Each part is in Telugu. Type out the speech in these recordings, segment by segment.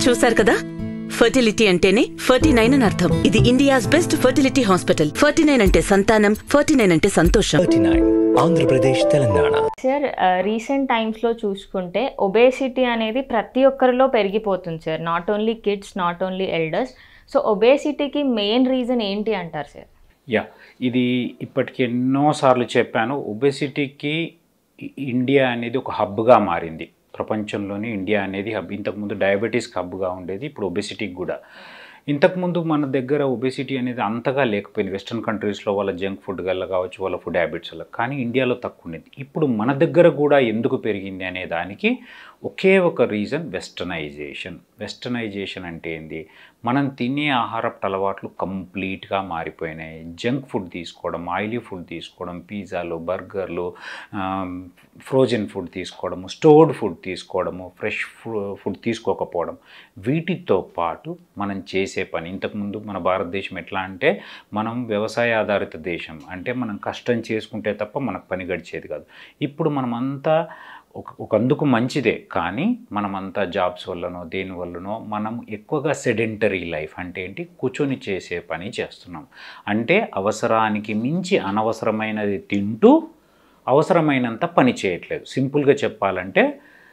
చూశారు కదా ఫర్టిలిటీ అంటేనే ఫర్టీ నైన్ అని అర్థం ఇది India's best fertility hospital forty nine అంటే సంతానం ఫర్టీ నైన్ అంటే సంతోషం thirty nine Andhra Pradesh Telangana sir recent టైమ్స్లో చూసుకుంటే ఒబేసిటీ అనేది ప్రతి ఒక్కరిలో పెరిగిపోతుంది sir not only kids not only elders so ఒబేసిటీకి మెయిన్ రీజన్ ఏంటి అంటారు సార్ యా ఇది ఇప్పటికి ఎన్నోసార్లు చెప్పాను ఒబెసిటీకి ఇండియా అనేది ఒక హబ్గా మారింది ప్రపంచంలోనే ఇండియా అనేది హబ్ ఇంతకుముందు డయాబెటీస్కి హబ్గా ఉండేది ఇప్పుడు ఒబెసిటీకి కూడా ఇంతకుముందు మన దగ్గర ఒబెసిటీ అనేది అంతగా లేకపోయింది వెస్ట్రన్ కంట్రీస్లో వాళ్ళ జంక్ ఫుడ్ వల్ల కావచ్చు వాళ్ళ ఫుడ్ హ్యాబిట్స్ వల్ల కానీ ఇండియాలో తక్కువ ఉండేది ఇప్పుడు మన దగ్గర కూడా ఎందుకు పెరిగింది అనే దానికి ఒకే ఒక రీజన్ వెస్టర్నైజేషన్ వెస్టర్నైజేషన్ అంటే ఏంది మనం తినే ఆహారపు అలవాట్లు కంప్లీట్గా మారిపోయినాయి జంక్ ఫుడ్ తీసుకోవడం ఆయిలీ ఫుడ్ తీసుకోవడం పిజ్జాలు బర్గర్లు ఫ్రోజన్ ఫుడ్ తీసుకోవడము స్టోర్డ్ ఫుడ్ తీసుకోవడము ఫ్రెష్ ఫుడ్ తీసుకోకపోవడం వీటితో పాటు మనం చేసే పని ఇంతకుముందు మన భారతదేశం ఎట్లా అంటే మనం వ్యవసాయ ఆధారిత దేశం అంటే మనం కష్టం చేసుకుంటే తప్ప మనకు పని గడిచేది కాదు ఇప్పుడు మనమంతా ఒక ఒక అందుకు మంచిదే కానీ మనమంతా జాబ్స్ వల్లనో దేని వల్లనో మనం ఎక్కువగా సెడెంటరీ లైఫ్ అంటే ఏంటి కూర్చొని చేసే పని చేస్తున్నాం అంటే అవసరానికి మించి అనవసరమైనది తింటూ అవసరమైనంత పని చేయట్లేదు సింపుల్గా చెప్పాలంటే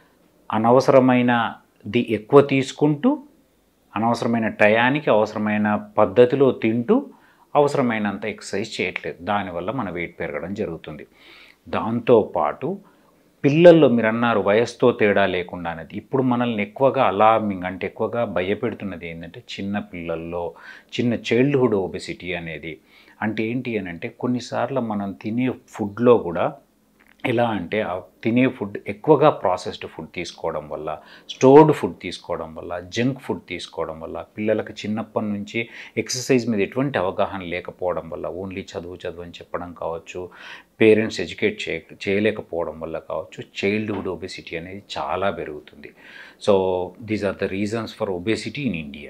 అనవసరమైనది ఎక్కువ తీసుకుంటూ అనవసరమైన టయానికి అవసరమైన పద్ధతిలో తింటూ అవసరమైనంత ఎక్సర్సైజ్ చేయట్లేదు దానివల్ల మన వెయిట్ పెరగడం జరుగుతుంది దాంతోపాటు పిల్లల్లో మీరు అన్నారు వయసుతో తేడా లేకుండా అనేది ఇప్పుడు మనల్ని ఎక్కువగా అలార్మింగ్ అంటే ఎక్కువగా భయపెడుతున్నది ఏంటంటే చిన్న పిల్లల్లో చిన్న చైల్డ్హుడ్ ఒబెసిటీ అనేది అంటే ఏంటి అని అంటే కొన్నిసార్లు మనం తినే ఫుడ్లో కూడా ఎలా అంటే ఆ తినే ఫుడ్ ఎక్కువగా ప్రాసెస్డ్ ఫుడ్ తీసుకోవడం వల్ల స్టోర్డ్ ఫుడ్ తీసుకోవడం వల్ల జంక్ ఫుడ్ తీసుకోవడం వల్ల పిల్లలకు చిన్నప్పటి నుంచి ఎక్సర్సైజ్ మీద ఎటువంటి అవగాహన లేకపోవడం వల్ల ఓన్లీ చదువు చదువు అని చెప్పడం కావచ్చు పేరెంట్స్ ఎడ్యుకేట్ చే చేయలేకపోవడం వల్ల కావచ్చు చైల్డ్హుడ్ ఒబెసిటీ అనేది చాలా పెరుగుతుంది so these are the reasons for obesity in India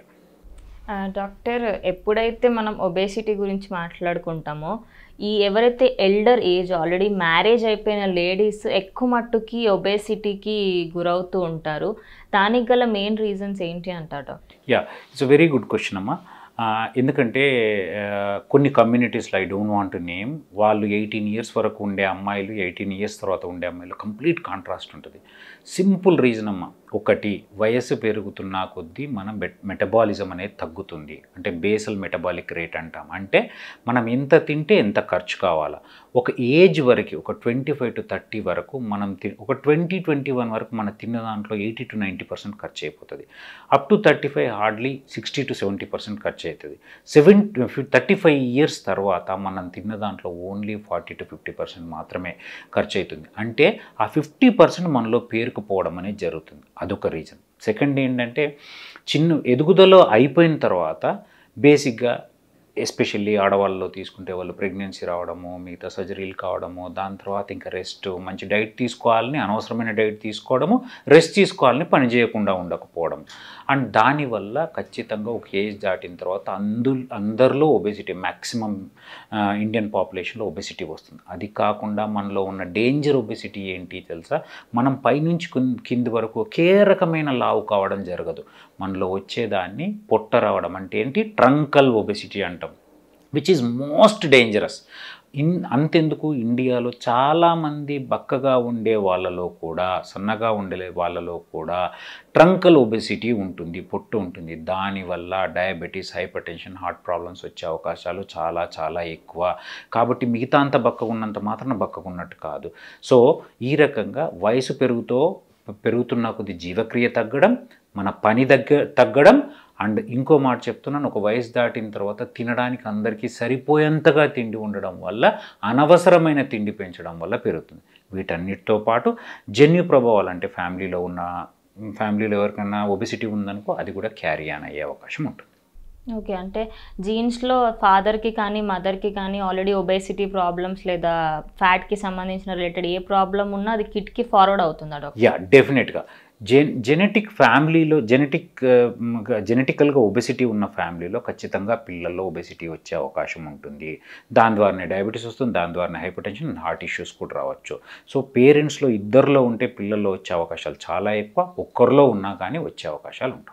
doctor ఎప్పుడైతే మనం ఒబేసిటీ గురించి మాట్లాడుకుంటామో ఈ ఎవరైతే ఎల్డర్ ఏజ్ ఆల్రెడీ మ్యారేజ్ అయిపోయిన లేడీస్ ఎక్కువ మట్టుకి ఒబేసిటీకి గురవుతూ ఉంటారు దానికి గల మెయిన్ రీజన్స్ ఏంటి అంటారు doctor yeah it's a very good question అమ్మా ఆ, ఎందుకంటే ఆ, కొన్ని కమ్యూనిటీస్లో ఐ డోంట్ వాంట్ నేమ్ వాళ్ళు ఎయిటీన్ ఇయర్స్ వరకు ఉండే అమ్మాయిలు ఎయిటీన్ ఇయర్స్ తర్వాత ఉండే అమ్మాయిలు కంప్లీట్ కాంట్రాస్ట్ ఉంటుంది సింపుల్ రీజన్ అమ్మ ఒకటి వయస్సు పెరుగుతున్న కొద్దీ మనం మెటబాలిజం అనేది తగ్గుతుంది అంటే బేసల్ మెటబాలిక్ రేట్ అంటాం అంటే మనం ఎంత తింటే ఎంత ఖర్చు కావాలా ఒక ఏజ్ వరకు ఒక ట్వంటీ ఫైవ్ టు థర్టీ వరకు మనం తి ఒక ట్వంటీ ట్వంటీ వన్ వరకు మనం తిన్న దాంట్లో ఎయిటీ టు నైంటీ పర్సెంట్ ఖర్చు అయిపోతుంది up to thirty five hardly sixty to seventy percent ఖర్చు అవుతుంది సెవెన్ థర్టీ ఫైవ్ ఇయర్స్ తర్వాత మనం తిన్న దాంట్లో only forty to fifty percent మాత్రమే ఖర్చు అవుతుంది అంటే ఆ ఫిఫ్టీ పర్సెంట్ మనలో పేరుకుపోవడం అనేది జరుగుతుంది అదొక రీజన్ సెకండ్ ఏంటంటే చిన్న ఎదుగుదల అయిపోయిన తర్వాత బేసిక్గా ఎస్పెషల్లీ ఆడవాళ్ళలో తీసుకుంటే వాళ్ళు ప్రెగ్నెన్సీ రావడము మిగతా సర్జరీలు కావడము దాని తర్వాత ఇంకా రెస్ట్ మంచి డైట్ తీసుకోవాలని అనవసరమైన డైట్ తీసుకోవడము రెస్ట్ తీసుకోవాలని పని చేయకుండా ఉండకపోవడం అండ్ దానివల్ల ఖచ్చితంగా ఒక ఏజ్ దాటిన తర్వాత అందు అందరిలో ఒబెసిటీ మ్యాక్సిమం ఇండియన్ పాపులేషన్లో ఒబెసిటీ వస్తుంది అది కాకుండా మనలో ఉన్న డేంజర్ ఒబెసిటీ ఏంటి తెలుసా మనం పైనుంచి కింద- కింది వరకు ఒకే రకమైన లావు కావడం జరగదు మనలో వచ్చేదాన్ని పొట్ట రావడం అంటే ఏంటి ట్రంకల్ ఒబెసిటీ అంటాం which is most dangerous in అంతెందుకు ఇండియాలో చాలామంది బక్కగా ఉండే వాళ్ళలో కూడా సన్నగా ఉండే వాళ్ళలో కూడా ట్రంకల్ ఒబెసిటీ ఉంటుంది పొట్టు ఉంటుంది దానివల్ల diabetes hypertension heart problems వచ్చే అవకాశాలు చాలా చాలా ఎక్కువ కాబట్టి మిగతా అంత బక్కగా ఉన్నంత మాత్రాన బక్కగా ఉన్నట్టు కాదు సో ఈ రకంగా వయసు పెరుగుతో పెరుగుతున్న కొద్ది జీవక్రియ తగ్గడం మన పని దగ్గ తగ్గడం అండ్ ఇంకో మాట చెప్తున్నాను ఒక వయసు దాటిన తర్వాత తినడానికి అందరికీ సరిపోయేంతగా తిండి ఉండడం వల్ల అనవసరమైన తిండి పెంచడం వల్ల పెరుగుతుంది వీటన్నిటితో పాటు జన్యు ప్రభావాలు అంటే ఫ్యామిలీలో ఉన్న ఫ్యామిలీలో ఎవరికైనా ఒబిసిటీ ఉందనుకో అది కూడా క్యారీ ఆన్ అయ్యే అవకాశం ఉంటుంది ఓకే అంటే జీన్స్లో ఫాదర్కి కానీ మదర్కి కానీ ఆల్రెడీ ఒబేసిటీ ప్రాబ్లమ్స్ లేదా ఫ్యాట్కి సంబంధించిన రిలేటెడ్ ఏ ప్రాబ్లం ఉన్నా అది కిట్కి ఫార్వర్డ్ అవుతుందా డాక్టర్ యా డెఫినెట్గా జెన్ జెనెటిక్ ఫ్యామిలీలో జెనెటిక్ జెనెటికల్గా ఒబెసిటీ ఉన్న ఫ్యామిలీలో ఖచ్చితంగా పిల్లల్లో ఒబెసిటీ వచ్చే అవకాశం ఉంటుంది దాని ద్వారానే డయాబెటీస్ వస్తుంది దాని ద్వారానే హైపర్ టెన్షన్ హార్ట్ ఇష్యూస్ కూడా రావచ్చు సో పేరెంట్స్లో ఇద్దరిలో ఉంటే పిల్లల్లో వచ్చే అవకాశాలు చాలా ఎక్కువ ఒక్కరిలో ఉన్నా కానీ వచ్చే అవకాశాలు ఉంటాయి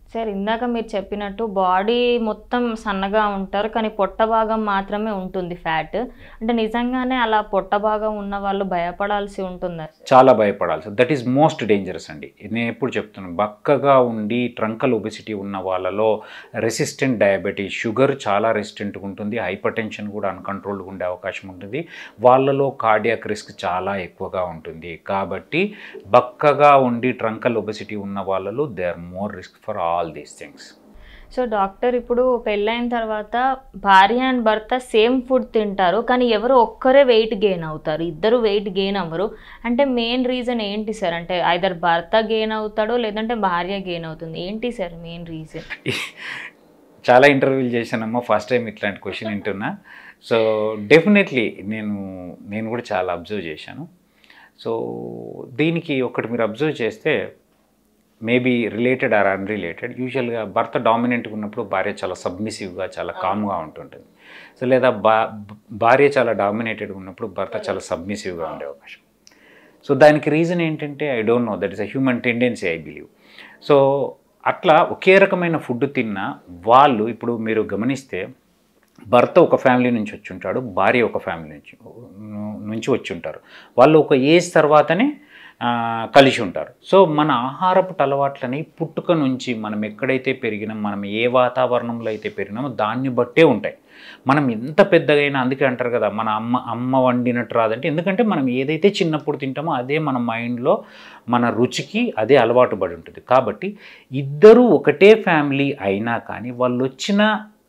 సార్ ఇందాక మీరు చెప్పినట్టు బాడీ మొత్తం సన్నగా ఉంటారు కానీ పొట్ట భాగం మాత్రమే ఉంటుంది ఫ్యాట్ అంటే నిజంగానే అలా పొట్ట భాగం ఉన్న వాళ్ళు భయపడాల్సి ఉంటుందా చాలా భయపడాల్సి దట్ ఈస్ మోస్ట్ డేంజరస్ అండి నేను ఎప్పుడు చెప్తున్నాను బక్కగా ఉండి ట్రంకల్ ఒబిసిటీ ఉన్న వాళ్ళలో రెసిస్టెంట్ డయాబెటీస్ షుగర్ చాలా రెసిస్టెంట్గా ఉంటుంది హైపర్ టెన్షన్ కూడా అన్కంట్రోల్డ్గా ఉండే అవకాశం ఉంటుంది వాళ్ళలో కార్డియాక్ రిస్క్ చాలా ఎక్కువగా ఉంటుంది కాబట్టి బక్కగా ఉండి ట్రంకల్ ఒబిసిటీ ఉన్న వాళ్ళలో they are more risk for all these things so doctor ఇప్పుడు పెళ్ళైన తర్వాత భార్య అండ్ భర్త సేమ్ ఫుడ్ తింటారు కానీ ఎవరు ఒక్కరే వెయిట్ గెయిన్ అవుతారు ఇద్దరు వెయిట్ గెయిన్ అవ్వరు అంటే మెయిన్ రీజన్ ఏంటి సార్ అంటే ఐదర్ భర్త గెయిన్ అవుతాడో లేదంటే భార్య గెయిన్ అవుతుంది ఏంటి సార్ మెయిన్ రీజన్ చాలా ఇంటర్వ్యూలు చేశానమ్మా ఫస్ట్ టైం ఇట్లాంటి క్వశ్చన్ వింటున్నా సో డెఫినెట్లీ నేను నేను కూడా చాలా అబ్జర్వ్ చేశాను సో దీనికి ఒకటి మీరు అబ్జర్వ్ చేస్తే మేబీ రిలేటెడ్ ఆర్ అన్రిలేటెడ్ యూజువల్గా భర్త డామినెంట్గా ఉన్నప్పుడు భార్య చాలా సబ్మిసివ్గా చాలా కామ్గా ఉంటుంటుంది సో లేదా బా భార్య చాలా డామినేటెడ్గా ఉన్నప్పుడు భర్త చాలా సబ్మిసివ్గా ఉండే అవకాశం సో దానికి రీజన్ ఏంటంటే I don't know that is a human tendency I believe so అట్లా ఒకే రకమైన ఫుడ్ తిన్నా వాళ్ళు ఇప్పుడు మీరు గమనిస్తే భర్త ఒక ఫ్యామిలీ నుంచి వచ్చి ఉంటాడు భార్య ఒక ఫ్యామిలీ నుంచి నుంచి వచ్చి ఉంటారు వాళ్ళు ఒక ఏజ్ తర్వాతనే ఆ, కలిసి ఉంటారు సో మన ఆహారపు అలవాట్లని పుట్టుక నుంచి మనం ఎక్కడైతే పెరిగినాం మనం ఏ వాతావరణంలో అయితే పెరిగినామో దాన్ని బట్టే ఉంటాయి మనం ఎంత పెద్దగైనా అందుకే అంటారు కదా మన అమ్మ అమ్మ వండినట్టు రాదంటే ఎందుకంటే మనం ఏదైతే చిన్నప్పుడు తింటామో అదే మన మైండ్లో మన రుచికి అదే అలవాటు పడి ఉంటుంది కాబట్టి ఇద్దరూ ఒకటే ఫ్యామిలీ అయినా కానీ వాళ్ళు వచ్చిన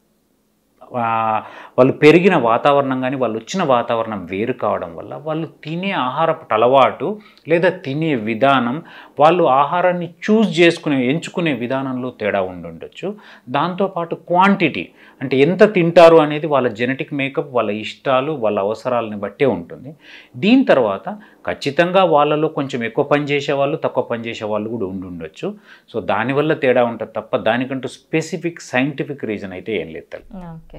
ఆ, వాళ్ళు పెరిగిన వాతావరణం కానీ వాళ్ళు వచ్చిన వాతావరణం వేరు కావడం వల్ల వాళ్ళు తినే ఆహారపు అలవాటు లేదా తినే విధానం వాళ్ళు ఆహారాన్ని చూస్ చేసుకునే ఎంచుకునే విధానంలో తేడా ఉండుండొచ్చు దాంతోపాటు క్వాంటిటీ అంటే ఎంత తింటారు అనేది వాళ్ళ జెనెటిక్ మేకప్ వాళ్ళ ఇష్టాలు వాళ్ళ అవసరాలని బట్టే ఉంటుంది దీని తర్వాత ఖచ్చితంగా వాళ్ళలో కొంచెం ఎక్కువ పని చేసే వాళ్ళు తక్కువ పని చేసే వాళ్ళు కూడా ఉండి ఉండొచ్చు సో దానివల్ల తేడా ఉంటుంది తప్ప దానికంటూ స్పెసిఫిక్ సైంటిఫిక్ రీజన్ అయితే ఏం లేదు తల్లి. ఓకే